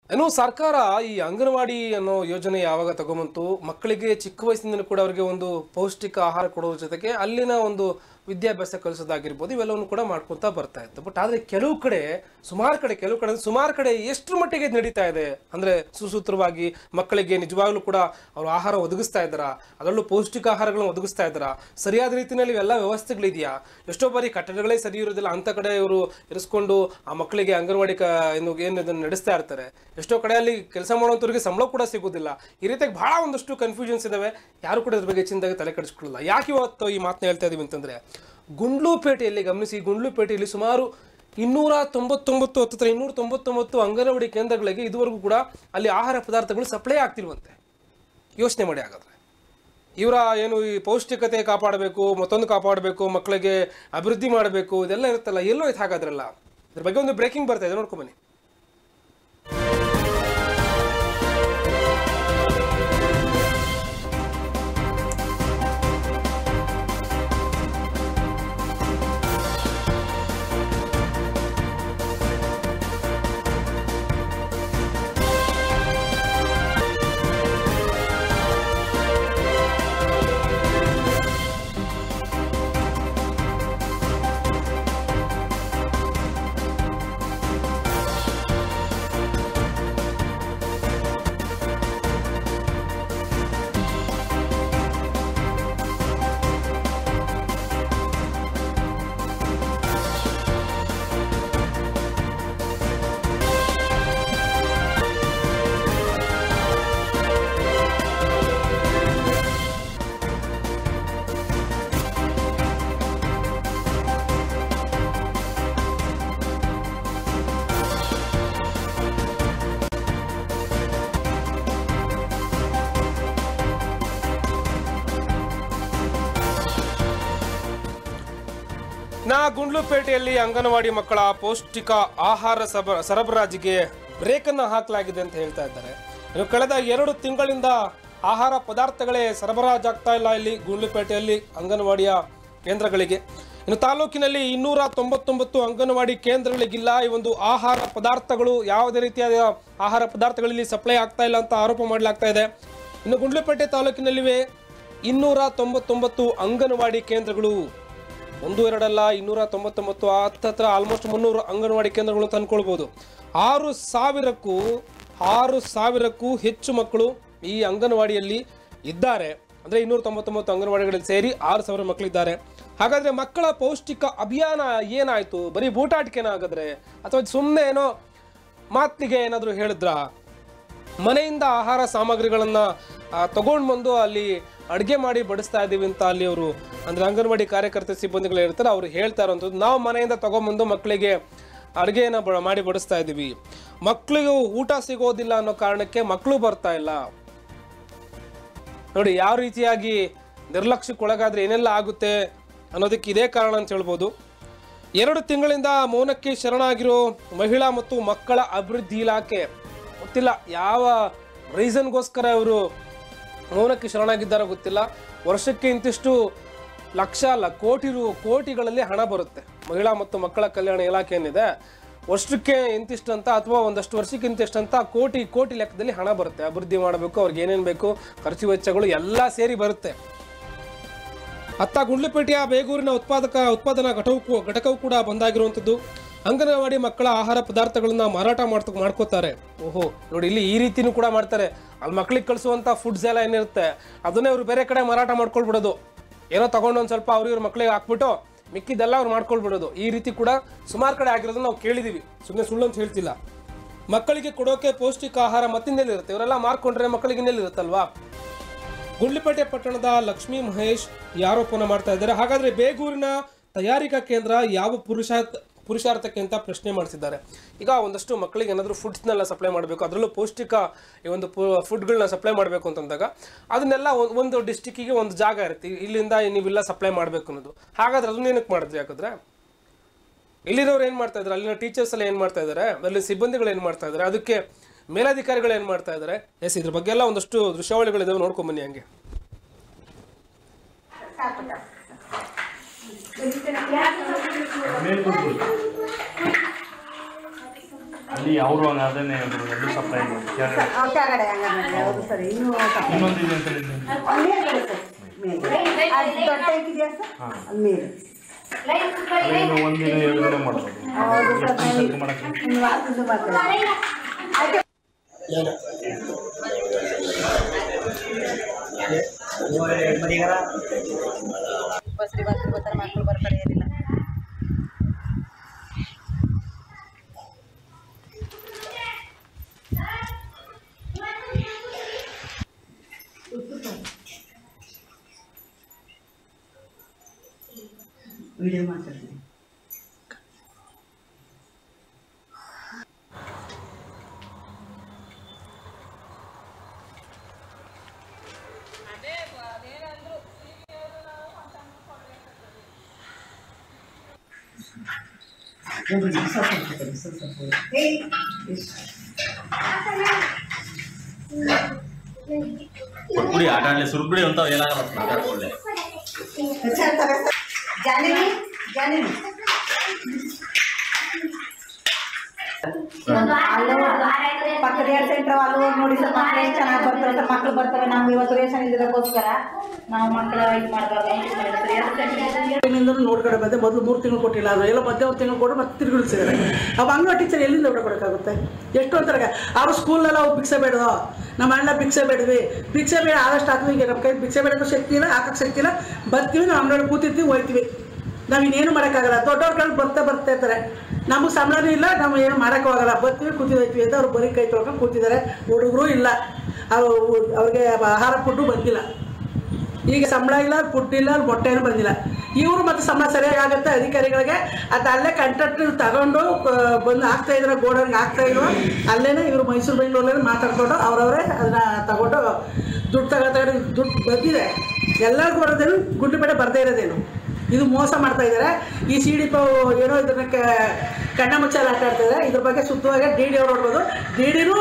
ಇನ್ನು ಸರ್ಕಾರ ಈ ಅಂಗನವಾಡಿ ಅನ್ನೋ ಯೋಜನೆ ಯಾವಾಗ ತಗೊಂಬಂತು ಮಕ್ಕಳಿಗೆ ಚಿಕ್ಕ ವಯಸ್ಸಿನಿಂದ ಕೂಡ ಅವರಿಗೆ ಒಂದು ಪೌಷ್ಟಿಕ ಆಹಾರ ಕೊಡೋದ್ರ ಜೊತೆಗೆ ಅಲ್ಲಿನ ಒಂದು ವಿದ್ಯಾಭ್ಯಾಸ ಕಲಿಸೋದಾಗಿರ್ಬೋದು ಇವೆಲ್ಲವನ್ನು ಕೂಡ ಮಾಡ್ಕೊತ ಬರ್ತಾ ಇತ್ತು ಬಟ್ ಆದರೆ ಕೆಲವು ಕಡೆ ಸುಮಾರು ಕಡೆ ಕೆಲವು ಕಡೆ ಸುಮಾರು ಕಡೆ ಎಷ್ಟರ ಮಟ್ಟಿಗೆ ಇದು ನಡೀತಾ ಇದೆ ಅಂದರೆ ಸುಸೂತ್ರವಾಗಿ ಮಕ್ಕಳಿಗೆ ನಿಜವಾಗ್ಲೂ ಕೂಡ ಅವರು ಆಹಾರ ಒದಗಿಸ್ತಾ ಇದ್ದಾರಾ ಅದರಲ್ಲೂ ಪೌಷ್ಟಿಕ ಆಹಾರಗಳನ್ನು ಒದಗಿಸ್ತಾ ಇದ್ದಾರಾ ಸರಿಯಾದ ರೀತಿಯಲ್ಲಿ ಇವೆಲ್ಲ ವ್ಯವಸ್ಥೆಗಳಿದೆಯಾ ಎಷ್ಟೋ ಬಾರಿ ಕಟ್ಟಡಗಳೇ ಸರಿ ಇರೋದಿಲ್ಲ ಅಂತ ಕಡೆ ಇವರು ಇರಿಸ್ಕೊಂಡು ಆ ಮಕ್ಕಳಿಗೆ ಅಂಗನವಾಡಿ ಕ ಏನು ಏನು ಇದನ್ನು ನಡೆಸ್ತಾ ಇರ್ತಾರೆ ಎಷ್ಟೋ ಕಡೆ ಅಲ್ಲಿ ಕೆಲಸ ಮಾಡುವಂಥವ್ರಿಗೆ ಸಂಬಳ ಕೂಡ ಸಿಗೋದಿಲ್ಲ ಈ ರೀತಿಯಾಗಿ ಬಹಳ ಒಂದಷ್ಟು ಕನ್ಫ್ಯೂಷನ್ಸ್ ಇದಾವೆ ಯಾರು ಕೂಡ ಇದ್ರ ಬಗ್ಗೆ ಹೆಚ್ಚಿನದಾಗಿ ತಲೆ ಕೆಡಿಸ್ಕೊಳ್ಳಲ್ಲ ಯಾಕೆ ಇವತ್ತು ಈ ಮಾತನ್ನ ಹೇಳ್ತಾ ಇದೀವಿ ಅಂತಂದ್ರೆ ಗುಂಡ್ಲುಪೇಟೆಯಲ್ಲಿ ಗಮನಿಸಿ ಗುಂಡ್ಲುಪೇಟೆಯಲ್ಲಿ ಸುಮಾರು ಇನ್ನೂರ ತೊಂಬತ್ತೊಂಬತ್ತು ಹತ್ತಿರ ಇನ್ನೂರ ತೊಂಬತ್ತೊಂಬತ್ತು ಅಂಗನವಾಡಿ ಕೇಂದ್ರಗಳಿಗೆ ಇದುವರೆಗೂ ಕೂಡ ಅಲ್ಲಿ ಆಹಾರ ಪದಾರ್ಥಗಳು ಸಪ್ಲೈ ಆಗ್ತಿಲ್ವಂತೆ ಯೋಚನೆ ಮಾಡಿ ಹಾಗಾದ್ರೆ ಇವರ ಏನು ಈ ಪೌಷ್ಟಿಕತೆ ಕಾಪಾಡಬೇಕು ಮತ್ತೊಂದು ಕಾಪಾಡಬೇಕು ಮಕ್ಕಳಿಗೆ ಅಭಿವೃದ್ಧಿ ಮಾಡಬೇಕು ಇದೆಲ್ಲ ಇರುತ್ತಲ್ಲ ಎಲ್ಲೋ ಇದು ಹಾಗಾದ್ರಲ್ಲ ಇದ್ರ ಬಗ್ಗೆ ಒಂದು ಬ್ರೇಕಿಂಗ್ ಬರ್ತಾ ಇದೆ ನೋಡ್ಕೊಂಬನ್ನಿ ನಾ ಗುಂಡ್ಲುಪೇಟೆಯಲ್ಲಿ ಅಂಗನವಾಡಿ ಮಕ್ಕಳ ಪೌಷ್ಟಿಕ ಆಹಾರ ಸಬ ಸರಬರಾಜಿಗೆ ಬ್ರೇಕ್ ಅನ್ನು ಹಾಕಲಾಗಿದೆ ಅಂತ ಹೇಳ್ತಾ ಇದ್ದಾರೆ ಇನ್ನು ಕಳೆದ ಎರಡು ತಿಂಗಳಿಂದ ಆಹಾರ ಪದಾರ್ಥಗಳೇ ಸರಬರಾಜಾಗ್ತಾ ಇಲ್ಲ ಇಲ್ಲಿ ಗುಂಡ್ಲುಪೇಟೆಯಲ್ಲಿ ಅಂಗನವಾಡಿಯ ಕೇಂದ್ರಗಳಿಗೆ ಇನ್ನು ತಾಲೂಕಿನಲ್ಲಿ ಇನ್ನೂರ ತೊಂಬತ್ತೊಂಬತ್ತು ಅಂಗನವಾಡಿ ಕೇಂದ್ರಗಳಿಗಿಲ್ಲ ಈ ಒಂದು ಆಹಾರ ಪದಾರ್ಥಗಳು ಯಾವುದೇ ರೀತಿಯಾದ ಆಹಾರ ಪದಾರ್ಥಗಳಲ್ಲಿ ಸಪ್ಲೈ ಆಗ್ತಾ ಇಲ್ಲ ಅಂತ ಆರೋಪ ಮಾಡಲಾಗ್ತಾ ಇದೆ ಇನ್ನು ಗುಂಡ್ಲುಪೇಟೆ ತಾಲೂಕಿನಲ್ಲಿವೆ ಇನ್ನೂರ ತೊಂಬತ್ತೊಂಬತ್ತು ಅಂಗನವಾಡಿ ಕೇಂದ್ರಗಳು ಒಂದು ಎರಡಲ್ಲ ಇನ್ನೂರ ತೊಂಬತ್ತೊಂಬತ್ತು ಹತ್ತತ್ರ ಆಲ್ಮೋಸ್ಟ್ ಮುನ್ನೂರು ಅಂಗನವಾಡಿ ಕೇಂದ್ರಗಳು ತಂದ್ಕೊಳ್ಬೋದು ಆರು ಸಾವಿರಕ್ಕೂ ಆರು ಸಾವಿರಕ್ಕೂ ಹೆಚ್ಚು ಮಕ್ಕಳು ಈ ಅಂಗನವಾಡಿಯಲ್ಲಿ ಇದ್ದಾರೆ ಅಂದರೆ ಇನ್ನೂರ ತೊಂಬತ್ತೊಂಬತ್ತು ಅಂಗನವಾಡಿಗಳಲ್ಲಿ ಸೇರಿ ಆರು ಸಾವಿರ ಮಕ್ಕಳಿದ್ದಾರೆ ಹಾಗಾದರೆ ಮಕ್ಕಳ ಪೌಷ್ಟಿಕ ಅಭಿಯಾನ ಏನಾಯಿತು ಬರೀ ಬೂಟಾಟಿಕೆನ ಹಾಗಾದ್ರೆ ಅಥವಾ ಸುಮ್ಮನೆ ಏನೋ ಮಾತಿಗೆ ಏನಾದರೂ ಹೇಳಿದ್ರಾ ಮನೆಯಿಂದ ಆಹಾರ ಸಾಮಗ್ರಿಗಳನ್ನು ತಗೊಂಡು ಬಂದು ಅಲ್ಲಿ ಅಡುಗೆ ಮಾಡಿ ಬಡಿಸ್ತಾ ಇದ್ದೀವಿ ಅಂತ ಅಲ್ಲಿ ಅವರು ಅಂದರೆ ಅಂಗನವಾಡಿ ಕಾರ್ಯಕರ್ತ ಸಿಬ್ಬಂದಿಗಳು ಇರ್ತಾರೆ ಅವ್ರು ಹೇಳ್ತಾ ಇರೋಂಥದ್ದು ನಾವು ಮನೆಯಿಂದ ತಗೊಂಬಂದು ಮಕ್ಕಳಿಗೆ ಅಡುಗೆಯನ್ನು ಬ ಮಾಡಿ ಬಡಿಸ್ತಾ ಇದ್ದೀವಿ ಮಕ್ಕಳಿಗೂ ಊಟ ಸಿಗೋದಿಲ್ಲ ಅನ್ನೋ ಕಾರಣಕ್ಕೆ ಮಕ್ಕಳು ಬರ್ತಾ ಇಲ್ಲ ನೋಡಿ ಯಾವ ರೀತಿಯಾಗಿ ನಿರ್ಲಕ್ಷ್ಯಕ್ಕೆ ಒಳಗಾದ್ರೆ ಏನೆಲ್ಲ ಆಗುತ್ತೆ ಅನ್ನೋದಕ್ಕೆ ಇದೇ ಕಾರಣ ಅಂತ ಹೇಳ್ಬೋದು ಎರಡು ತಿಂಗಳಿಂದ ಮೌನಕ್ಕೆ ಶರಣಾಗಿರೋ ಮಹಿಳಾ ಮತ್ತು ಮಕ್ಕಳ ಅಭಿವೃದ್ಧಿ ಇಲಾಖೆ ಗೊತ್ತಿಲ್ಲ ಯಾವ ರೀಸನ್ಗೋಸ್ಕರ ಇವರು ಮೌನಕ್ಕೆ ಶರಣಾಗಿದ್ದಾರೋ ಗೊತ್ತಿಲ್ಲ ವರ್ಷಕ್ಕೆ ಇಂತಿಷ್ಟು ಲಕ್ಷ ಅಲ್ಲ ಕೋಟಿ ರು ಕೋಟಿಗಳಲ್ಲಿ ಹಣ ಬರುತ್ತೆ ಮಹಿಳಾ ಮತ್ತು ಮಕ್ಕಳ ಕಲ್ಯಾಣ ಇಲಾಖೆ ಏನಿದೆ ವರ್ಷಕ್ಕೆ ಇಂತಿಷ್ಟು ಅಂತ ಅಥವಾ ಒಂದಷ್ಟು ವರ್ಷಕ್ಕೆ ಇಂತಿಷ್ಟು ಅಂತ ಕೋಟಿ ಕೋಟಿ ಲೆಕ್ಕದಲ್ಲಿ ಹಣ ಬರುತ್ತೆ ಅಭಿವೃದ್ಧಿ ಮಾಡಬೇಕು ಅವ್ರಿಗೆ ಏನೇನು ಬೇಕು ಖರ್ಚು ವೆಚ್ಚಗಳು ಎಲ್ಲ ಸೇರಿ ಬರುತ್ತೆ ಅತ್ತ ಗುಂಡ್ಲುಪೇಟೆಯ ಬೇಗೂರಿನ ಉತ್ಪಾದಕ ಉತ್ಪಾದನಾ ಘಟಕವು ಕೂ- ಘಟಕವು ಕೂಡ ಬಂದಾಗಿರುವಂಥದ್ದು ಅಂಗನವಾಡಿ ಮಕ್ಕಳ ಆಹಾರ ಪದಾರ್ಥಗಳನ್ನ ಮಾರಾಟ ಮಾಡ್ತ ಮಾಡ್ಕೋತಾರೆ ಓಹೋ ನೋಡಿ ಇಲ್ಲಿ ಈ ರೀತಿನೂ ಕೂಡ ಮಾಡ್ತಾರೆ ಅಲ್ಲಿ ಮಕ್ಳಿಗೆ ಕಳಿಸುವಂಥ ಫುಡ್ಸ್ ಎಲ್ಲ ಏನಿರುತ್ತೆ ಅದನ್ನೇ ಅವ್ರು ಬೇರೆ ಕಡೆ ಮಾರಾಟ ಮಾಡ್ಕೊಳ್ಬಿಡೋದು ಏನೋ ತಗೊಂಡು ಒಂದು ಸ್ವಲ್ಪ ಅವ್ರ ಇವ್ರ ಮಕ್ಕಳಿಗೆ ಹಾಕ್ಬಿಟ್ಟು ಮಿಕ್ಕಿದ್ದೆಲ್ಲ ಅವ್ರು ಮಾಡ್ಕೊಳ್ಬಿಡೋದು ಈ ರೀತಿ ಕೂಡ ಸುಮಾರು ಕಡೆ ಆಗಿರೋದನ್ನ ನಾವು ಕೇಳಿದೀವಿ ಸುಮ್ಮನೆ ಸುಳ್ಳು ಅಂತ ಹೇಳ್ತಿಲ್ಲ ಮಕ್ಕಳಿಗೆ ಕೊಡೋಕೆ ಪೌಷ್ಟಿಕ ಆಹಾರ ಮತ್ತಿಂದೆಲ್ಲಿರುತ್ತೆ ಇವರೆಲ್ಲ ಮಾರ್ಕೊಂಡ್ರೆ ಮಕ್ಕಳಿಗೆ ಇನ್ನೆಲ್ಲಿರುತ್ತಲ್ವಾ ಗುಂಡ್ಲುಪೇಟೆ ಪಟ್ಟಣದ ಲಕ್ಷ್ಮೀ ಮಹೇಶ್ ಈ ಆರೋಪನ ಮಾಡ್ತಾ ಇದ್ದಾರೆ ಹಾಗಾದ್ರೆ ಬೇಗೂರಿನ ತಯಾರಿಕಾ ಕೇಂದ್ರ ಯಾವ ಪುರುಷಾರ್ಥ ಪುರುಷಾರ್ಥಕ್ಕೆ ಅಂತ ಪ್ರಶ್ನೆ ಮಾಡಿಸಿದ್ದಾರೆ ಈಗ ಒಂದಷ್ಟು ಮಕ್ಕಳಿಗೆ ಏನಾದರೂ ಫುಡ್ಸ್ನೆಲ್ಲ ಸಪ್ಲೈ ಮಾಡಬೇಕು ಅದರಲ್ಲೂ ಪೌಷ್ಟಿಕ ಈ ಒಂದು ಫುಡ್ಗಳನ್ನ ಸಪ್ಲೈ ಮಾಡಬೇಕು ಅಂತಂದಾಗ ಅದನ್ನೆಲ್ಲ ಒಂದ್- ಒಂದು ಡಿಸ್ಟಿಕ್ಕಿಗೆ ಒಂದು ಜಾಗ ಇರುತ್ತೆ ಇಲ್ಲಿಂದ ನೀವೆಲ್ಲ ಸಪ್ಲೈ ಮಾಡಬೇಕು ಅನ್ನೋದು ಹಾಗಾದ್ರೆ ಅದನ್ನ ಏನಕ್ಕೆ ಮಾಡಿದ್ರಿ ಯಾಕಂದ್ರೆ ಇಲ್ಲಿರೋರು ಏನು ಮಾಡ್ತಾ ಇದ್ದಾರೆ ಅಲ್ಲಿನ ಟೀಚರ್ಸ್ ಎಲ್ಲ ಏನು ಮಾಡ್ತಾ ಇದ್ದಾರೆ ಅಲ್ಲಿ ಸಿಬ್ಬಂದಿಗಳು ಏನು ಮಾಡ್ತಾ ಇದ್ದಾರೆ ಅದಕ್ಕೆ ಮೇಲಧಿಕಾರಿಗಳು ಏನು ಮಾಡ್ತಾ ಇದ್ದಾರೆ ಎಸ್ ಇದ್ರ ಬಗ್ಗೆ ಎಲ್ಲ ಒಂದಷ್ಟು ದೃಶ್ಯಾವಳಿಗಳಿದಾವೆ ನೋಡ್ಕೊಂಡ್ ಬನ್ನಿ ಹಂಗೆ ಅಲ್ಲಿ ಅವರು ಅದನ್ನೇ ಹೇಳಿದ್ರು ಎರಡು ಸಪ್ಲೈ ಮಾಡಿ ಕೆಳಗಡೆ ಆ ಕೆಳಗಡೆ ಹಂಗಾದ್ರೆ ಹೌದು ಸರಿ ಇನ್ನೂ ಸ್ವಲ್ಪ ಇನ್ನೊಂದು ಇದೆ ಅಂತ ಹೇಳಿದ್ದೆ ಮೇಲ್ಗಡೆ ಸರ್ ಮೇಲೆ ಅದು ದೊಡ್ಡ ಟ್ಯಾಂಕ್ ಇದೆಯಾ ಸರ್ ಅದು ಮೇಲೆ ಅದೇನು ಒಂದಿನ ಎರಡು ದಿನ ಮಾಡ್ಬೋದು ಹೌದು ಸರ್ ಎಷ್ಟು ದಿವಸಕ್ಕೆ ಮಾಡಕ್ಕೆ ಒಂದು ವಾರದಿಂದ ಮಾಡ್ತಾರೆ ಆಯ್ತು ಬಸ್ರಿ ಬರ್ತಾರೆ ಬರ್ತಾರೆ ಮಕ್ಕಳು ಬರ್ತಾರೆ ಏನಿಲ್ಲ ವಿಡಿಯೋ ಮಾಡ್ತಾರೆ ಕೊಟ್ಬಿಡಿ ಆಟ ಆಡಲಿ ಸುರ್ಬಿಡಿ ಅಂತ ಏನಾಗಲ್ಲ ಮಾತಾಡ್ಕೊಳ್ಳಿ ಜಾನಿನಿ ಜಾನಿನಿ ಪಕ್ಕದ ಎರಡು ಸೆಂಟ್ರ್ ಅಲ್ಲಿ ಹೋಗಿ ನೋಡಿ ಸರ್ ಮಕ್ಳು ಎಷ್ಟು ಚೆನ್ನಾಗಿ ಬರ್ತಾರೆ ಸರ್ ಮಕ್ಳು ಬರ್ತವೆ ನಾವು ಇವತ್ತು ರೇಷನ್ ಇಲ್ಲದಕ್ಕೋಸ್ಕರ ನಾವು ಮಕ್ಕಳ ಇದು ಮಾಡಬಾರ್ದು ಅಂತ ಇದು ಮಾಡಿದ್ರು ಸರ್ ಎರಡು ಸೆಂಟ್ರ್ ತಿಂಗಳಿಂದ ನೋಡ್ಕಡೆ ಬಂದೆ ಮೊದಲು ಮೂರು ತಿಂಗಳು ಕೊಟ್ಟಿಲ್ಲ ಅದು ಎಲ್ಲ ಮಧ್ಯ ಒಂದು ತಿಂಗಳು ಕೊಟ್ಟು ಮತ್ತೆ ತಿರುಗಿಸಿದ್ದಾರೆ ಅವು ಅಂಗನವಾಡಿ ಟೀಚರ್ ಎಲ್ಲಿಂದ ಊಟ ಕೊಡೋಕ್ಕಾಗುತ್ತೆ ಎಷ್ಟು ಅಂತಾರೆ ಅವ್ರು ಸ್ಕೂಲ್ನೆಲ್ಲ ಅವ್ರು ಭಿಕ್ಷೆ ಬೇಡದೋ ನಮ್ಮ ಅಣ್ಣ ಭಿಕ್ಷೆ ಬೇಡವಿ ಭಿಕ್ಷೆ ಬೇಡ ಆದಷ್ಟು ಹಾಕ್ವಿ ಈಗ ನಮ್ಮ ಕೈ ಭಿಕ್ಷೆ ಬೇಡೋದು ಶಕ್ತಿ ಇಲ್ಲ ಹಾಕಕ್ಕೆ ಶಕ್ತಿ ಇಲ್ಲ ಬರ್ತೀವಿ ನಾವು ಅಂಗನವಾಡಿ ಕೂತಿರ್ತೀವಿ ಹೋಯ್ತೀವಿ ನಾವು ಇನ್ನೇನು ಮಾಡೋಕ್ಕಾಗಲ್ಲ ದೊಡ್ಡವ್ರ ಬರ್ತಾ ಬರ್ತಾ ಇರ್ತಾರೆ ನಮಗೆ ಸಂಬಳನೂ ಇಲ್ಲ ನಾವು ಏನು ಮಾಡೋಕ್ಕೂ ಆಗಲ್ಲ ಬರ್ತೀವಿ ಕೂತಿದ್ದು ಹೋಯ್ತೀವಿ ಅಂತ ಅವ್ರು ಬರೀ ಕೈ ತೊಳ್ಕೊಂಡು ಕೂತಿದ್ದಾರೆ ಹುಡುಗರು ಇಲ್ಲ ಅವ್ರು ಅವ್ರಿಗೆ ಆಹಾರ ಫುಡ್ಡು ಬಂದಿಲ್ಲ ಈಗ ಸಂಬಳ ಇಲ್ಲ ಫುಡ್ ಇಲ್ಲ ಮೊಟ್ಟೆನೂ ಬಂದಿಲ್ಲ ಇವರು ಮತ್ತೆ ಸಂಬಳ ಸರಿಯಾಗಿ ಆಗುತ್ತೆ ಅಧಿಕಾರಿಗಳಿಗೆ ಅದು ಅಲ್ಲೇ ಕಂಟ್ರಾಕ್ಟ್ ತಗೊಂಡು ಆ, ಬಂದು ಹಾಕ್ತಾ ಇದ್ರೆ ಗೋಡನ್ಗೆ ಹಾಕ್ತಾ ಇಲ್ವ ಅಲ್ಲೇನೆ ಇವರು ಮೈಸೂರು ಬೆಂಗಳೂರಲ್ಲಿ ಮಾತಾಡ್ಕೊಂಡು ಅವರವರೇ ಅದನ್ನ ತಗೊಂಡು ದುಡ್ಡು ತಗೊಳ್ತಾರೆ ದುಡ್ಡು ಬಂದಿದೆ ಎಲ್ಲರಿಗೂ ಬರೋದೇನು ಗುಂಡು ಬೇಡ ಬರ್ದೇ ಇರೋದೇನು ಇದು ಮೋಸ ಮಾಡ್ತಾ ಇದ್ದಾರೆ ಈ ಸಿ ಡಿ ಪಿ ಏನೋ ಇದನ್ನ ಕ- ಕಣ್ಣ ಮುಚ್ಚಾಲ ಆಟ ಆಡ್ತಿದ್ದಾರೆ ಇದ್ರ ಬಗ್ಗೆ ಶುದ್ಧವಾಗಿ ಡಿ ಡಿ ಅವ್ರು ನೋಡ್ಬೋದು ಡಿ ಡಿನೂ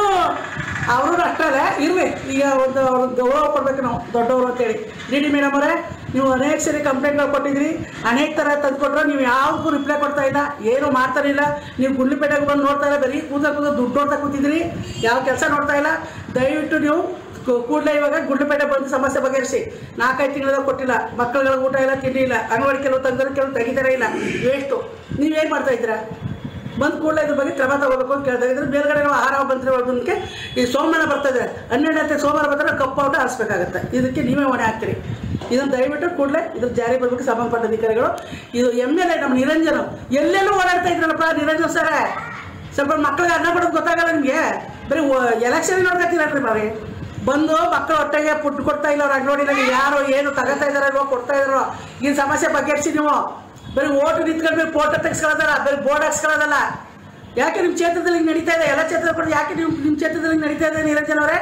ಅವರು ಅಷ್ಟೇ ಇರ್ಲಿ ಈಗ ಒಂದು ಅವ್ರಿಗೆ ಗೌರವ ಕೊಡ್ಬೇಕು ನಾವು ದೊಡ್ಡವರು ಅಂತೇಳಿ ಡಿ ಡಿ ಮೇಡಮ್ ಅವರೇ ನೀವು ಅನೇಕ ಸರಿ ಕಂಪ್ಲೇಂಟ್ಗಳು ಕೊಟ್ಟಿದ್ರಿ ಅನೇಕ ಥರ ತಂದುಕೊಟ್ರು ನೀವು ಯಾವ್ದಕ್ಕೂ ರಿಪ್ಲೈ ಕೊಡ್ತಾ ಇಲ್ಲ ಏನು ಮಾಡ್ತಾನೆ ಇಲ್ಲ ನೀವು ಗುಂಡ್ಲುಪೇಟೆಗೆ ಬಂದು ನೋಡ್ತಾ ಇಲ್ಲ ಬರೀ ಕೂದ ಕೂದ ದುಡ್ಡು ನೋಡ್ತಾ ಕೂತಿದ್ರಿ ಯಾವ ಕೆಲಸ ನೋಡ್ತಾ ಇಲ್ಲ ದಯವಿಟ್ಟು ನೀವು ಕೂಡಲೇ ಇವಾಗ ಗುಂಡ್ಲುಪೇಟೆ ಬಂದು ಸಮಸ್ಯೆ ಬಗೆಹರಿಸಿ ನಾಲ್ಕೈದು ತಿಂಗಳ ಕೊಟ್ಟಿಲ್ಲ ಮಕ್ಕಳುಗಳಿಗೆ ಊಟ ಇಲ್ಲ ತಿಂಡಿ ಇಲ್ಲ ಅಂಗನವಾಡಿ ಕೆಲವು ತಂದರೆ ಕೆಲವು ತೆಗಿತಾರೆ ಇಲ್ಲ ವೇಸ್ಟು ನೀವೇನು ಮಾಡ್ತಾ ಇದ್ದೀರಾ ಬಂದು ಕೂಡಲೇ ಇದ್ರ ಬಗ್ಗೆ ಕ್ರಮ ತಗೋಬೇಕು ಅಂತ ಕೇಳ್ತಾ ಇದ್ರೆ ಮೇಲ್ಗಡೆ ನಾವು ಆಹಾರ ಬಂದರೆ ಒಳಗಕ್ಕೆ ಈ ಸೋಮವಾರ ಬರ್ತಾ ಇದೆ ಹನ್ನೆರಡನೇ ಸೋಮವಾರ ಬಂದರೆ ಕಪ್ಪು ಔಟ್ ಆರಿಸ್ಬೇಕಾಗತ್ತೆ ಇದಕ್ಕೆ ನೀವೇ ಹೊಣೆ ಹಾಕ್ತೀರಿ ಇದನ್ನು ದಯವಿಟ್ಟು ಕೂಡಲೇ ಇದ್ರ ಜಾರಿ ಬರಬೇಕು ಸಂಬಂಧಪಟ್ಟ ಅಧಿಕಾರಿಗಳು ಇದು ಎಮ್ ಎಲ್ ಎ ನಮ್ಮ ನಿರಂಜನ ಎಲ್ಲೆಲ್ಲೂ ಓಡಾಡ್ತಾ ಇದ್ರಲ್ಲಪ್ಪ ನಿರಂಜನ್ ಸರ ಸ್ವಲ್ಪ ಮಕ್ಕಳಿಗೆ ಅನ್ನ ಕೊಡೋದು ಗೊತ್ತಾಗಲ್ಲ ನಿಮಗೆ ಬರೀ ಎಲೆಕ್ಷನ್ ನೋಡ್ಕೊತೀರಲ್ರಿ ಬಾರಿ ಬಂದು ಮಕ್ಕಳು ಹೊಟ್ಟೆಗೆ ಫುಡ್ ಕೊಡ್ತಾ ಇಲ್ಲ ಅವ್ರು ಅಂಗನವಾಡಿನಲ್ಲಿ ಯಾರು ಏನು ತಗೋತಾ ಇದಾರೋ ಕೊಡ್ತಾ ಇದಾರೋ ಈ ಸಮಸ್ಯೆ ಬಗೆಹರಿಸಿ ನೀವು ಬರೀ ಓಟು ನಿಂತ್ಕೊಂಡು ಬರೀ ಫೋಟೋ ತೆಗೆಸ್ಕೊಳ್ಳೋದಲ್ಲ ಬರೀ ಬೋರ್ಡ್ ಹಾಕ್ಸ್ಕೊಳ್ಳೋದಲ್ಲ ಯಾಕೆ ನಿಮ್ಮ ಕ್ಷೇತ್ರದಲ್ಲಿ ಹಿಂಗೆ ನಡೀತಾ ಇದೆ ಎಲ್ಲ ಕ್ಷೇತ್ರ ಕೂಡ ಯಾಕೆ ನೀವು ನಿಮ್ಮ ಕ್ಷೇತ್ರದಲ್ಲಿ ಹಿಂಗೆ ನಡೀತಾ ಇದೆ ನಿರಂಜನ್ ಅವರೇ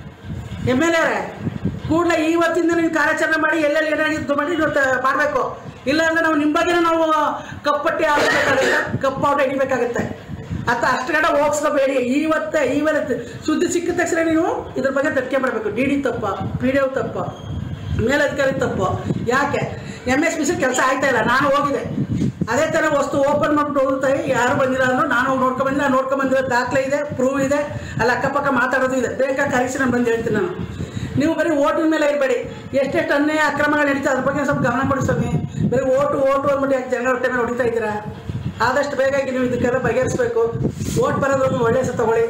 ಎಮ್ ಎಲ್ ಎ ಅವರೇ ಕೂಡಲೇ ಇವತ್ತಿಂದ ನೀವು ಕಾರ್ಯಾಚರಣೆ ಮಾಡಿ ಎಲ್ಲೆಲ್ಲಿ ಏನಾಗಿದ್ದು ಮಾಡಿ ನೀವು ತ- ಮಾಡಬೇಕು ಇಲ್ಲಾಂದ್ರೆ ನಾವು ನಿಮ್ಮ ಬಗ್ಗೆ ನಾವು ಕಪ್ಪಟ್ಟಿ ಹಾಕಬೇಕಾಗುತ್ತೆ ಕಪ್ಪು ಔಟ್ ಹಿಡಿಬೇಕಾಗುತ್ತೆ ಅತ್ತ ಅಷ್ಟು ಕಡೆ ಹೋಗಿಸ್ಕೋಬೇಡಿ ಇವತ್ತೇ ಇವತ್ತು ಸುದ್ದಿ ಸಿಕ್ಕಿದ ತಕ್ಷಣ ನೀವು ಇದ್ರ ಬಗ್ಗೆ ತನಿಖೆ ಮಾಡಬೇಕು ಡಿ ಡಿ ತಪ್ಪ ಪಿ ಡಿ ಒ ತಪ್ಪ ಮೇಲಧಿಕಾರಿ ತಪ್ಪು ಯಾಕೆ ಎಮ್ ಎಸ್ ಪಿ ಸಿ ಕೆಲಸ ಆಯ್ತಾ ಇಲ್ಲ ನಾನು ಹೋಗಿದೆ ಅದೇ ಥರ ವಸ್ತು ಓಪನ್ ಮಾಡ್ಬಿಟ್ಟು ಹೋಗ್ತಾಯಿ ಯಾರು ಬಂದಿಲ್ಲ ಅಂದ್ರು ನಾನು ಹೋಗಿ ನೋಡ್ಕೊಂಡ್ ಬಂದಿಲ್ಲ ನೋಡ್ಕೊಂಡ್ ಬಂದಿರೋ ದಾಖಲೆ ಇದೆ ಪ್ರೂವ್ ಇದೆ ಅಲ್ಲಿ ಅಕ್ಕಪಕ್ಕ ಮಾತಾಡೋದು ಇದೆ ಬೇಕಾ ಕರೆಸಿ ನಾನು ಬಂದು ಹೇಳ್ತೀನಿ ನಾನು ನೀವು ಬರೀ ಓಟಿನ ಮೇಲೆ ಇರಬೇಡಿ ಎಷ್ಟೆಷ್ಟು ಅನ್ಯಾಯ ಅಕ್ರಮಗಳು ನಡೀತಾ ಅದ್ರ ಬಗ್ಗೆ ಸ್ವಲ್ಪ ಗಮನ ಕೊಡಿ ಸ್ವಾಮಿ ಬರೀ ಓಟು ಓಟು ಅಂದ್ಬಿಟ್ಟು ಯಾಕೆ ಜನರ ಹೊಟ್ಟೆ ಮೇಲೆ ಹೊಡಿತಾ ಇದ್ದೀರಾ ಆದಷ್ಟು ಬೇಗಾಗಿ ನೀವು ಇದಕ್ಕೆಲ್ಲ ಬಗೆಹರಿಸ್ಬೇಕು ಓಟ್ ಬರೋದ್ರಲ್ಲಿ ಒಳ್ಳೆ ಹೆಸರು ತಗೊಳ್ಳಿ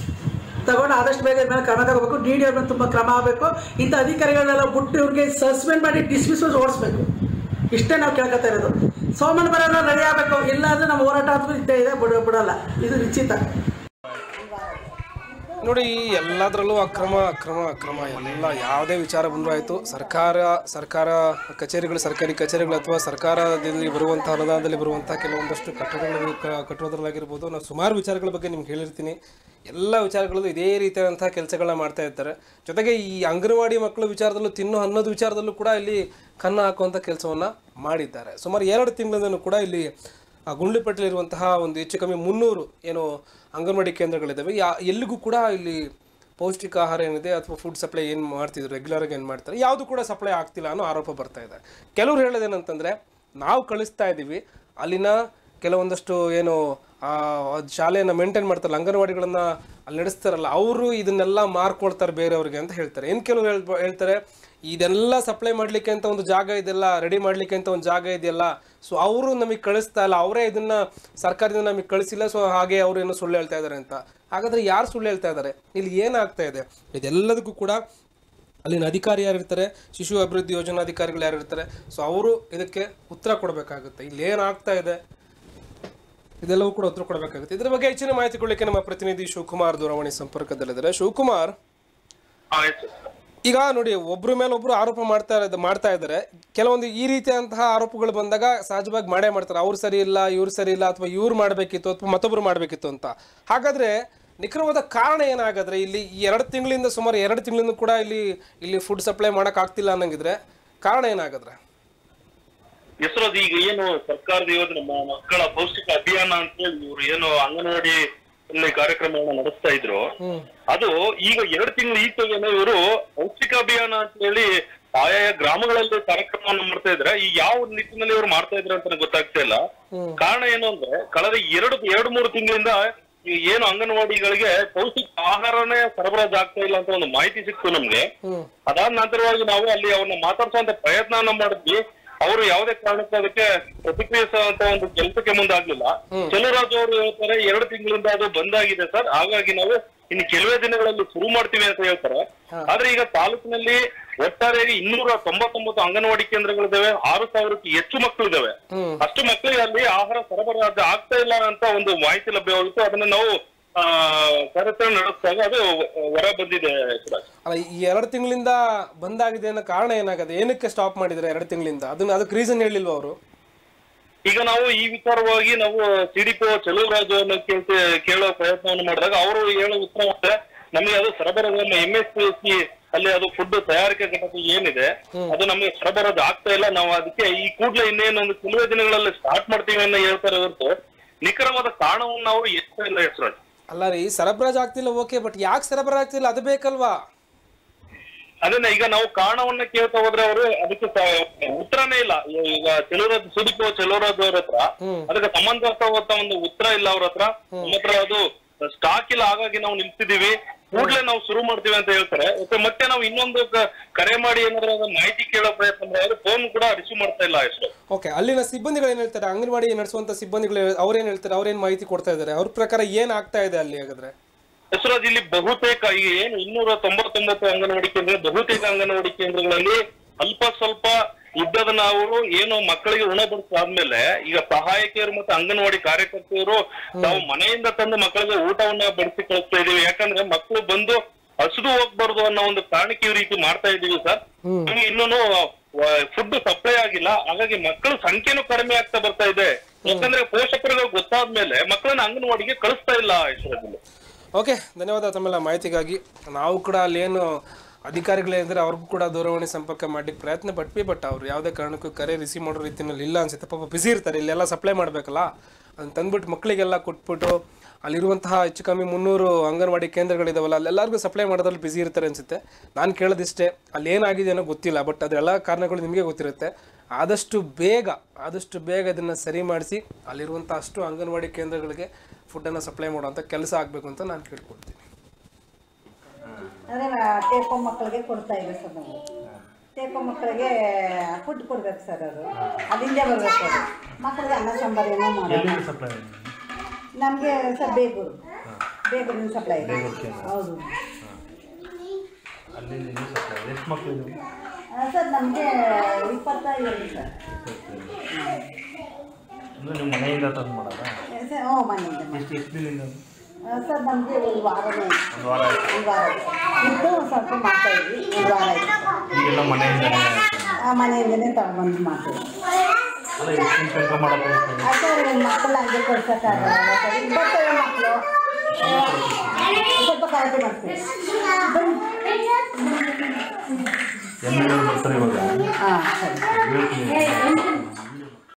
ತಗೊಂಡು ಆದಷ್ಟು ಬೇಗ ಇದ್ರ ಮೇಲೆ ಕ್ರಮ ತಗೋಬೇಕು ಡಿ ಡಿ ಅವ್ರ ತುಂಬ ಕ್ರಮ ಆಗಬೇಕು ಇಂಥ ಅಧಿಕಾರಿಗಳನ್ನೆಲ್ಲ ಬಿಟ್ಟು ಇವ್ರಿಗೆ ಸಸ್ಪೆಂಡ್ ಮಾಡಿ ಡಿಸ್ಮಿಸ್ ಓಡಿಸ್ಬೇಕು ಇಷ್ಟೇ ನಾವು ಕೇಳ್ಕೊತಾ ಇರೋದು ಸೋಮನ ಬರೋಲ್ಲ ರೆಡಿ ಆಗಬೇಕು ಇಲ್ಲಾಂದ್ರೆ ನಮ್ಮ ಹೋರಾಟ ಅಂತೂ ಇದ್ದೇ ಇದೆ ಬಿಡ ಬಿಡಲ್ಲ ಇದು ನಿಶ್ಚಿತ ನೋಡಿ ಎಲ್ಲದರಲ್ಲೂ ಅಕ್ರಮ ಅಕ್ರಮ ಅಕ್ರಮ ಎಲ್ಲ ಯಾವುದೇ ವಿಚಾರ ಬಂದರೂ ಆಯಿತು ಸರ್ಕಾರ ಸರ್ಕಾರ ಕಚೇರಿಗಳು ಸರ್ಕಾರಿ ಕಚೇರಿಗಳು ಅಥವಾ ಸರ್ಕಾರದಲ್ಲಿ ಬರುವಂಥ ಅನುದಾನದಲ್ಲಿ ಬರುವಂಥ ಕೆಲವೊಂದಷ್ಟು ಕಟ್ಟಡಗಳು ಕ- ಕಟ್ಟೋದ್ರಲ್ಲಾಗಿರ್ಬೋದು ನಾನು ಸುಮಾರು ವಿಚಾರಗಳ ಬಗ್ಗೆ ನಿಮ್ಗೆ ಹೇಳಿರ್ತೀನಿ ಎಲ್ಲ ವಿಚಾರಗಳಲ್ಲೂ ಇದೇ ರೀತಿಯಾದಂಥ ಕೆಲಸಗಳನ್ನ ಮಾಡ್ತಾ ಇರ್ತಾರೆ ಜೊತೆಗೆ ಈ ಅಂಗನವಾಡಿ ಮಕ್ಕಳ ವಿಚಾರದಲ್ಲೂ ತಿನ್ನೋ ಅನ್ನೋದು ವಿಚಾರದಲ್ಲೂ ಕೂಡ ಇಲ್ಲಿ ಕನ್ನ ಹಾಕುವಂಥ ಕೆಲಸವನ್ನು ಮಾಡಿದ್ದಾರೆ ಸುಮಾರು ಎರಡು ತಿಂಗಳಿಂದನೂ ಕೂಡ ಇಲ್ಲಿ ಆ ಗುಂಡ್ಲುಪೇಟೆಲಿರುವಂತಹ ಒಂದು ಹೆಚ್ಚು ಕಮ್ಮಿ ಮುನ್ನೂರು ಏನು ಅಂಗನವಾಡಿ ಕೇಂದ್ರಗಳಿದ್ದಾವೆ ಯಾ ಎಲ್ಲಿಗೂ ಕೂಡ ಇಲ್ಲಿ ಪೌಷ್ಟಿಕ ಆಹಾರ ಏನಿದೆ ಅಥವಾ ಫುಡ್ ಸಪ್ಲೈ ಏನು ಮಾಡ್ತಿದ್ರು ರೆಗ್ಯುಲರ್ ಆಗಿ ಏನು ಮಾಡ್ತಾರೆ ಯಾವುದು ಕೂಡ ಸಪ್ಲೈ ಆಗ್ತಿಲ್ಲ ಅನ್ನೋ ಆರೋಪ ಬರ್ತಾ ಇದೆ ಕೆಲವ್ರು ಹೇಳೋದೇನಂತಂದ್ರೆ ನಾವು ಕಳಿಸ್ತಾ ಇದ್ದೀವಿ ಅಲ್ಲಿನ ಕೆಲವೊಂದಷ್ಟು ಏನು ಆ ಶಾಲೆಯನ್ನು ಮೇಂಟೈನ್ ಮಾಡ್ತಾರಲ್ಲ ಅಂಗನವಾಡಿಗಳನ್ನ ಅಲ್ಲಿ ನಡೆಸ್ತಾರಲ್ಲ ಅವರು ಇದನ್ನೆಲ್ಲ ಮಾರ್ಕೊಳ್ತಾರೆ ಬೇರೆಯವ್ರಿಗೆ ಅಂತ ಹೇಳ್ತಾರೆ ಏನು ಕೆಲವರು ಹೇಳ್ ಹೇಳ್ತಾರೆ ಇದೆಲ್ಲ ಸಪ್ಲೈ ಮಾಡಲಿಕ್ಕೆ ಅಂತ ಒಂದು ಜಾಗ ಇದೆಲ್ಲ ರೆಡಿ ಮಾಡಲಿಕ್ಕೆ ಅಂತ ಒಂದು ಜಾಗ ಇದೆಯಲ್ಲ ಸೊ ಅವರು ನಮಗೆ ಕಳಿಸ್ತಾ ಇಲ್ಲ ಅವರೇ ಇದನ್ನ ಸರ್ಕಾರದಿಂದ ನಮಗೆ ಕಳಿಸಿಲ್ಲ ಸೊ ಹಾಗೆ ಅವರು ಏನೋ ಸುಳ್ಳು ಹೇಳ್ತಾ ಇದ್ದಾರೆ ಅಂತ ಹಾಗಾದ್ರೆ ಯಾರು ಸುಳ್ಳು ಹೇಳ್ತಾ ಇದ್ದಾರೆ ಇಲ್ಲಿ ಏನಾಗ್ತಾ ಇದೆ ಇದೆಲ್ಲದಕ್ಕೂ ಕೂಡ ಅಲ್ಲಿನ ಅಧಿಕಾರಿ ಯಾರಿರ್ತಾರೆ ಶಿಶು ಅಭಿವೃದ್ಧಿ ಯೋಜನಾಧಿಕಾರಿಗಳು ಯಾರಿರ್ತಾರೆ ಸೊ ಅವರು ಇದಕ್ಕೆ ಉತ್ತರ ಕೊಡಬೇಕಾಗುತ್ತೆ ಇಲ್ಲಿ ಏನಾಗ್ತಾ ಇದೆ ಇದೆಲ್ಲವೂ ಕೂಡ ಉತ್ತರ ಕೊಡಬೇಕಾಗುತ್ತೆ ಇದರ ಬಗ್ಗೆ ಹೆಚ್ಚಿನ ಮಾಹಿತಿ ಕೊಡಲಿಕ್ಕೆ ನಮ್ಮ ಪ್ರತಿನಿಧಿ ಶಿವಕುಮಾರ್ ದೂರವಾಣಿ ಸಂಪರ್ಕದಲ್ಲಿದ್ದಾರೆ ಶಿವಕುಮಾರ್ ಈಗ ನೋಡಿ ಒಬ್ರ ಮೇಲೆ ಒಬ್ರು ಆರೋಪ ಮಾಡ್ತಾ ಇರೋದು ಮಾಡ್ತಾ ಇದ್ದಾರೆ ಕೆಲವೊಂದು ಈ ರೀತಿಯಾದಂತಹ ಆರೋಪಗಳು ಬಂದಾಗ ಸಹಜವಾಗಿ ಮಾಡೇ ಮಾಡ್ತಾರೆ ಅವ್ರು ಸರಿ ಇಲ್ಲ ಇವ್ರು ಸರಿ ಇಲ್ಲ ಅಥವಾ ಇವ್ರು ಮಾಡಬೇಕಿತ್ತು ಅಥವಾ ಮತ್ತೊಬ್ರು ಮಾಡಬೇಕಿತ್ತು ಅಂತ ಹಾಗಾದ್ರೆ ನಿಖರವಾದ ಕಾರಣ ಏನಾಗಾದ್ರೆ ಇಲ್ಲಿ ಈ ಎರಡು ತಿಂಗಳಿಂದ ಸುಮಾರು ಎರಡು ತಿಂಗಳಿಂದ ಕೂಡ ಇಲ್ಲಿ ಇಲ್ಲಿ ಫುಡ್ ಸಪ್ಲೈ ಮಾಡಕ್ ಆಗ್ತಿಲ್ಲ ಅನ್ನಂಗಿದ್ರೆ ಕಾರಣ ಏನಾಗಾದ್ರೆ ಹೆಸರದು ಈಗ ಏನು ಸರ್ಕಾರದ ಯೋಜನೆ ಮ- ಮಕ್ಕಳ ಪೌಷ್ಟಿಕ ಅಭಿಯಾನ ಅಂತ ಹೇಳಿ ಇವ್ರು ಏನು ಅಂಗನವಾಡಿ ಅಲ್ಲಿ ಕಾರ್ಯಕ್ರಮವನ್ನ ನಡೆಸ್ತಾ ಇದ್ರು ಅದು ಈಗ ಎರಡು ತಿಂಗಳು ಈಚೆಗೇನೆ ಇವರು ಪೌಷ್ಟಿಕ ಅಭಿಯಾನ ಅಂತ ಹೇಳಿ ಆಯಾಯ ಗ್ರಾಮಗಳಲ್ಲಿ ಕಾರ್ಯಕ್ರಮವನ್ನು ಮಾಡ್ತಾ ಇದ್ರೆ ಈ ಯಾವ ನಿಟ್ಟಿನಲ್ಲಿ ಇವರು ಮಾಡ್ತಾ ಇದ್ರು ಅಂತ ನನಗೆ ಗೊತ್ತಾಗ್ತಾ ಇಲ್ಲ ಕಾರಣ ಏನು ಅಂದ್ರೆ ಕಳೆದ ಎರಡು ಎರಡು ಮೂರು ತಿಂಗಳಿಂದ ಈ ಏನು ಅಂಗನವಾಡಿಗಳಿಗೆ ಪೌಷ್ಟಿಕ ಆಹಾರನೇ ಸರಬರಾಜು ಆಗ್ತಾ ಇಲ್ಲ ಅಂತ ಒಂದು ಮಾಹಿತಿ ಸಿಕ್ತು ನಮ್ಗೆ ಅದಾದ ನಂತರವಾಗಿ ನಾವು ಅಲ್ಲಿ ಅವ್ರನ್ನ ಮಾತಾಡ್ಸುವಂತ ಪ್ರಯತ್ನವನ್ನ ಮಾಡಿದ್ವಿ ಅವರು ಯಾವುದೇ ಕಾರಣಕ್ಕೂ ಅದಕ್ಕೆ ಪ್ರತಿಕ್ರಿಯಿಸುವಂತ ಒಂದು ಕೆಲಸಕ್ಕೆ ಮುಂದಾಗ್ಲಿಲ್ಲ ಚೆಲುರಾಜು ಅವರು ಹೇಳ್ತಾರೆ ಎರಡು ತಿಂಗಳಿಂದ ಅದು ಬಂದಾಗಿದೆ ಸರ್ ಹಾಗಾಗಿ ನಾವು ಇನ್ನು ಕೆಲವೇ ದಿನಗಳಲ್ಲಿ ಶುರು ಮಾಡ್ತೀವಿ ಅಂತ ಹೇಳ್ತಾರೆ ಆದ್ರೆ ಈಗ ತಾಲೂಕಿನಲ್ಲಿ ಒಟ್ಟಾರೆಯಾಗಿ ಇನ್ನೂರ ತೊಂಬತ್ತೊಂಬತ್ತು ಅಂಗನವಾಡಿ ಕೇಂದ್ರಗಳಿದಾವೆ ಆರು ಸಾವಿರಕ್ಕೆ ಹೆಚ್ಚು ಮಕ್ಕಳಿದಾವೆ ಅಷ್ಟು ಮಕ್ಕಳಿಗೆ ಅಲ್ಲಿ ಆಹಾರ ಸರಬರಾಜು ಆಗ್ತಾ ಇಲ್ಲ ಅಂತ ಒಂದು ಮಾಹಿತಿ ಲಭ್ಯವಾಗಿತ್ತು ಅದನ್ನ ನಾವು ಆ ಕಾರ್ಯಾಚರಣೆ ನಡೆಸಿದಾಗ ಅದು ಹೊರ ಬಂದಿದೆ ಸುರಾಜ್ ಅಲ್ಲ ಈ ಎರಡು ತಿಂಗಳಿಂದ ಬಂದಾಗಿದೆ ಅನ್ನೋ ಕಾರಣ ಏನಾಗದೆ ಏನಕ್ಕೆ ಸ್ಟಾಪ್ ಮಾಡಿದ್ರೆ ಎರಡು ತಿಂಗಳಿಂದ ಅದನ್ನ ಅದಕ್ಕೆ ರೀಸನ್ ಹೇಳಿಲ್ವಾ ಅವರು ಈಗ ನಾವು ಈ ವಿಚಾರವಾಗಿ ನಾವು ಸಿಡಿಪೋ ಚೆಲುವರಾಜು ಅನ್ನೋ ಕೇಳ್ತಿ ಕೇಳೋ ಪ್ರಯತ್ನವನ್ನು ಮಾಡಿದಾಗ ಅವರು ಹೇಳೋ ಉತ್ತರ ಅಂದ್ರೆ ನಮಗೆ ಅದು ಸರಬರಾಜು ಎಂ ಎಸ್ ಪಿ ಸಿ ಅಲ್ಲಿ ಅದು ಫುಡ್ ತಯಾರಿಕೆ ಘಟಕ ಏನಿದೆ ಅದು ನಮಗೆ ಸರಬರಾಜು ಆಗ್ತಾ ಇಲ್ಲ ನಾವು ಅದಕ್ಕೆ ಈ ಕೂಡಲೇ ಇನ್ನೇನೊಂದು ಕೆಲವೇ ದಿನಗಳಲ್ಲಿ ಸ್ಟಾರ್ಟ್ ಮಾಡ್ತೀವಿ ಅನ್ನೋ ಹೇಳ್ತಾರೆ ಹೊರತು ನಿಖರವಾದ ಕಾರಣವನ್ನು ಅವರು ಎಷ್ಟೇ ಇಲ್ಲ ಹೆಸರು ಅಲ್ಲ ರೀ ಸರಬರಾಜು ಆಗ್ತಿಲ್ಲ ಓಕೆ ಬಟ್ ಯಾಕೆ ಸರಬರಾಜು ಆಗ್ತಿಲ್ಲ ಅದು ಬೇಕಲ್ವಾ ಅದನ್ನ ಈಗ ನಾವು ಕಾರಣವನ್ನ ಕೇಳ್ತಾ ಹೋದ್ರೆ ಅವರು ಅದಕ್ಕೆ ಸ- ಉತ್ತರನೇ ಇಲ್ಲ ಈಗ ಚೆಲುವರಾಜ್ ಸುಡಿಪೋ ಚೆಲುವರಾಜ್ ಅವ್ರ ಹತ್ರ ಅದಕ್ಕೆ ಸಂಬಂಧಪಟ್ಟ ಒಂದು ಉತ್ತರ ಇಲ್ಲ ಅವ್ರ ಹತ್ರ ನಮ್ಮ ಹತ್ರ ಅದು ಸ್ಟಾಕ್ ಇಲ್ಲ ಹಾಗಾಗಿ ನಾವು ನಿಲ್ಸಿದೀವಿ ಕೂಡ್ಲೇ ನಾವು ಶುರು ಮಾಡ್ತೀವಿ ಅಂತ ಹೇಳ್ತಾರೆ ಮತ್ತೆ ಮತ್ತೆ ನಾವು ಇನ್ನೊಂದು ಕ- ಕರೆ ಮಾಡಿ ಏನಾದ್ರು ಅದನ್ನ ಮಾಹಿತಿ ಕೇಳೋ ಪ್ರಯತ್ನ ಮಾಡಿದ್ರೆ ಫೋನ್ ಕೂಡ ರಿಸೀವ್ ಮಾಡ್ತಾ ಇಲ್ಲ ಹೆಸರು ಓಕೆ ಅಲ್ಲಿನ ಸಿಬ್ಬಂದಿಗಳು ಏನ್ ಹೇಳ್ತಾರೆ ಅಂಗನವಾಡಿ ನಡೆಸುವಂತ ಸಿಬ್ಬಂದಿಗಳು ಅವ್ರೇನ್ ಹೇಳ್ತಾರೆ ಅವ್ರೇನ್ ಮಾಹಿತಿ ಕೊಡ್ತಾ ಇದ್ದಾರೆ ಅವ್ರ ಪ್ರಕಾರ ಏನ್ ಆಗ್ತಾ ಇದೆ ಅಲ್ಲಿ ಹಾಗಾದ್ರೆ ಹೆಸರಾಜ್ ಇಲ್ಲಿ ಬಹುತೇಕ ಈಗ ಏನು ಇನ್ನೂರ ತೊಂಬತ್ತೊಂಬತ್ತು ಅಂಗನವಾಡಿ ಕೇಂದ್ರ ಬಹುತೇಕ ಅಂಗನವಾಡಿ ಕೇಂದ್ರಗಳಲ್ಲಿ ಅಲ್ಪ ಸ್ವಲ್ಪ ಇದ್ದದನ್ನ ಅವರು ಏನು ಮಕ್ಕಳಿಗೆ ಉಣ ಬಡಿಸಾದ್ಮೇಲೆ ಈಗ ಸಹಾಯಕಿಯರು ಮತ್ತು ಅಂಗನವಾಡಿ ಕಾರ್ಯಕರ್ತೆಯರು ನಾವು ಮನೆಯಿಂದ ತಂದು ಮಕ್ಕಳಿಗೆ ಊಟವನ್ನ ಬಡಿಸಿ ಕಳಿಸ್ತಾ ಇದೀವಿ ಯಾಕಂದ್ರೆ ಮಕ್ಕಳು ಬಂದು ಹಸಿದು ಹೋಗ್ಬಾರ್ದು ಅನ್ನೋ ಒಂದು ಕಾರಣಕ್ಕೆ ಈ ರೀತಿ ಮಾಡ್ತಾ ಇದೀವಿ ಸರ್ ನಮ್ಗೆ ಇನ್ನೂ ಫುಡ್ ಸಪ್ಲೈ ಆಗಿಲ್ಲ ಹಾಗಾಗಿ ಮಕ್ಕಳ ಸಂಖ್ಯೆನೂ ಕಡಿಮೆ ಆಗ್ತಾ ಬರ್ತಾ ಇದೆ ಯಾಕಂದ್ರೆ ಪೋಷಕರಿಗೆ ಗೊತ್ತಾದ್ಮೇಲೆ ಮಕ್ಕಳನ್ನ ಅಂಗನವಾಡಿಗೆ ಕಳಿಸ್ತಾ ಇಲ್ಲ ಹೆಸರಲ್ಲಿ ಓಕೆ ಧನ್ಯವಾದ ತಮ್ಮೆಲ್ಲ ಮಾಹಿತಿಗಾಗಿ ನಾವು ಕೂಡ ಅಲ್ಲೇನು ಅಧಿಕಾರಿಗಳೇ ಇದ್ರೆ ಅವ್ರಿಗೂ ಕೂಡ ದೂರವಾಣಿ ಸಂಪರ್ಕ ಮಾಡ್ಲಿಕ್ಕೆ ಪ್ರಯತ್ನ ಪಟ್ವಿ ಬಟ್ ಅವ್ರು ಯಾವುದೇ ಕಾರಣಕ್ಕೂ ಕರೆ ರಿಸೀವ್ ಮಾಡೋ ರೀತಿಯಲ್ಲಿ ಇಲ್ಲ ಅನ್ಸುತ್ತೆ ಪಾಪ ಬಿಸಿ ಇರ್ತಾರೆ ಇಲ್ಲೆಲ್ಲ ಸಪ್ಲೈ ಮಾಡಬೇಕಲ್ಲ ಅದನ್ನ ತಂದ್ಬಿಟ್ಟು ಮಕ್ಕಳಿಗೆಲ್ಲ ಕೊಟ್ಬಿಟ್ಟು ಅಲ್ಲಿರುವಂತಹ ಹೆಚ್ಚು ಕಮ್ಮಿ ಮುನ್ನೂರು ಅಂಗನವಾಡಿ ಕೇಂದ್ರಗಳಿದಾವಲ್ಲ ಅಲ್ಲೆಲ್ಲರಿಗೂ ಸಪ್ಲೈ ಮಾಡೋದ್ರಲ್ಲಿ ಬಿಸಿ ಇರ್ತಾರೆ ಅನ್ಸುತ್ತೆ ನಾನು ಕೇಳೋದಿಷ್ಟೇ ಅಲ್ಲಿ ಏನಾಗಿದೆ ಅನ್ನೋ ಗೊತ್ತಿಲ್ಲ ಬಟ್ ಅದೆಲ್ಲ ಕಾರಣಗಳು ನಿಮಗೆ ಗೊತ್ತಿರುತ್ತೆ ಆದಷ್ಟು ಬೇಗ ಆದಷ್ಟು ಬೇಗ ಇದನ್ನು ಸರಿ ಮಾಡಿಸಿ ಅಲ್ಲಿರುವಂಥ ಅಷ್ಟು ಅಂಗನವಾಡಿ ಕೇಂದ್ರಗಳಿಗೆ ಫುಡ್ಡನ್ನು ಸಪ್ಲೈ ಮಾಡುವಂಥ ಕೆಲಸ ಆಗಬೇಕು ಅಂತ ನಾನು ಕೇಳ್ಕೊಳ್ತೀನಿ ಅದೇ ಟೇಕೋ ಮಕ್ಕಳಿಗೆ ಕೊಡ್ತಾ ಇದೆ ಸರ್ ನಾವು ಟೇಕೋ ಮಕ್ಕಳಿಗೆ ಫುಡ್ ಕೊಡ್ಬೇಕು ಸರ್ ಅದು ಅಲ್ಲಿಂದ ಬರಬೇಕು ಅದು ಮಕ್ಕಳಿಗೆ ಅನ್ನ ಸಾಂಬಾರು ಏನೋ ಮಾಡೋದು ಎಲ್ಲಿಂದ ಸಪ್ಲೈ ನಮಗೆ ಸರ್ ಬೇಗೂರು ಬೇಗೂರಿನ ಸಪ್ಲೈ ಇದೆ ಹೌದು ಅಲ್ಲಿಂದ ಇಲ್ಲಿ ಸಪ್ಲೈ ಎಷ್ಟು ಮಕ್ಕಳು ಇದಾವೆ? ಆ, ಸರ್ ನಮಗೆ ಇಪ್ಪತ್ತೈದು ಸರ್ ಅಂದ್ರೆ ನೀವು ಮನೆಯಿಂದ ತಂದು ಮಾಡೋದಾ ಎ, ಸರ್ ಹ್ಞೂ ಮನೆಯಿಂದ ಮಾಡಿ. ಎಷ್ಟು ಎಷ್ಟು ದಿನದಿಂದ ಆ, ಸರ್ ನಮಗೆ ಒಂದು ವಾರನೇ ಒಂದು ವಾರ ಆಯ್ತು ಒಂದು ವಾರ ಆಯ್ತು. ಇದ್ದು ಒಂದ್ ಸ್ವಲ್ಪ ಮಾಡ್ತಾ ಇದ್ವಿ ಒಂದು ವಾರ ಆಯ್ತು ಈಗೆಲ್ಲ ಮನೆಯಿಂದನೇ ಆ ಮನೆಯಿಂದನೇ ತಗೊಂಡ್ಬಂದು ಮಾಡ್ತೀವಿ ಅಲ್ಲ ಎಷ್ಟು ತನಕ ಮಾಡೋದು ಆ, ಸರ್ ಮಕ್ಕಳು ಹಂಗೆ ಕೊಡ್ಸೋಕ್ಕಾಗಲ್ಲ ಸರ್ ಈಗ ಬರ್ತವೆ ಮಕ್ಕಳು ಸ್ವಲ್ಪ ಕಾಳಜಿ ಮಾಡ್ತೀವಿ ಎಮ್ ಎಲ್ ಬರ್ತಾರೆ ಇವಾಗ ಹಾಂ ಸರಿ ಹೇಳ್ತೀನಿ